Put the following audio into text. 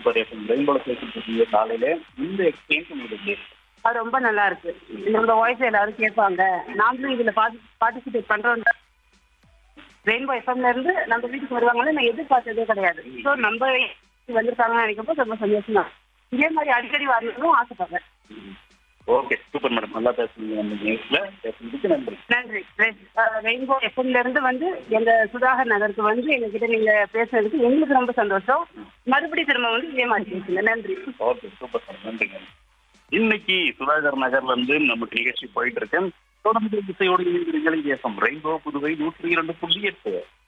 Super FM ரெயின்போல பேசிட்டு இருக்கீங்க காலையில இந்த எக்ஸ்பீரியன்ஸ் உங்களுக்கு எப்படி இருக்கு? அது ரொம்ப நல்லா இருக்கு நம்ம வாய்ஸ் எல்லாரும் கேட்பாங்க நாங்களும் இதுல பார்ட்டிசிபேட் பண்றோம் ரெயின்போ எஃப்எம்ல இருந்து நம்ம வீட்டுக்கு வருவாங்கன்னு நான் எதிர்பார்த்ததே கிடையாது ஸோ நம்ம வீட்டுக்கு வந்திருக்காங்கன்னு நினைக்கப்போ ரொம்ப சந்தோஷம் தான் இதே மாதிரி அடிக்கடி வரணும்னு ஆசைப்படுறேன் ஓகே சூப்பர் மேடம் நல்லா பேசுறீங்க நம்ம நியூஸ்ல பேசுறதுக்கு நன்றி நன்றி ரெயின்போ எஃப்எம்ல இருந்து வந்து எங்க சுதாகர் நகருக்கு வந்து எங்ககிட்ட நீங்க பேசுனதுக்கு எங்களுக்கு ரொம்ப சந்தோஷம் மறுபடியும் திரும்ப வந்து இதே மாதிரி பேசுங்க நன்றி ஓகே சூப்பர் மேடம் நன்றிங்க இன்னைக்கு சுதாகர் நகர்ல இருந்து நமக்கு நிகழ்ச்சி போயிட்டு இருக்கேன் தொடர்ந்து இசையோடு இணைந்திருங்கள் எஃப்எம் ரெயின்போ புதுவை நூற்றி இரண்டு புள்ளி எட்டு